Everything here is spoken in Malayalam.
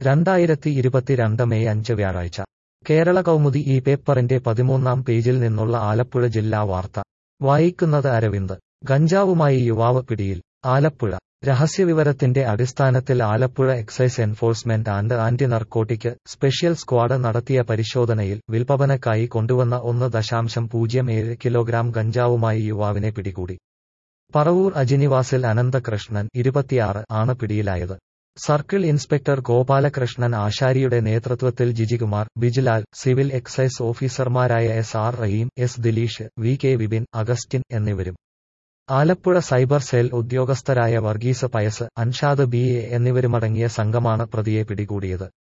രണ്ടായിരത്തി ഇരുപത്തിരണ്ട് മെയ് അഞ്ച് വ്യാഴാഴ്ച കേരള കൗമുദി ഈ പേപ്പറിന്റെ പതിമൂന്നാം പേജിൽ നിന്നുള്ള ആലപ്പുഴ ജില്ലാ വാർത്ത വായിക്കുന്നത് അരവിന്ദ് ഗഞ്ചാവുമായി യുവാവ് പിടിയിൽ ആലപ്പുഴ രഹസ്യവിവരത്തിന്റെ അടിസ്ഥാനത്തിൽ Alappuzha excise enforcement and anti narcotic special squad നടത്തിയ പരിശോധനയിൽ വിൽപ്പനക്കായി കൊണ്ടുവന്ന ഒന്ന് ദശാംശം പൂജ്യം ഏഴ് കിലോഗ്രാം ഗഞ്ചാവുമായി യുവാവിനെ പിടികൂടി പറവൂർ അജിനിവാസിൽ അനന്തകൃഷ്ണൻ ഇരുപത്തിയാറ് ആണ് പിടിയിലായത് സർക്കിൾ ഇൻസ്പെക്ടർ ഗോപാലകൃഷ്ണൻ ആശാരിയുടെ നേതൃത്വത്തിൽ ജിജികുമാർ ബിജിലാൽ സിവിൽ എക്സൈസ് ഓഫീസർമാരായ S R Raheem S Dileesh V K Vipin Augustine എന്നിവരും ആലപ്പുഴ സൈബർ സെൽ ഉദ്യോഗസ്ഥരായ വർഗീസ് പയസ് അൻഷാദ് ബി എ എന്നിവരുമടങ്ങിയ സംഘമാണ് പ്രതിയെ പിടികൂടിയത്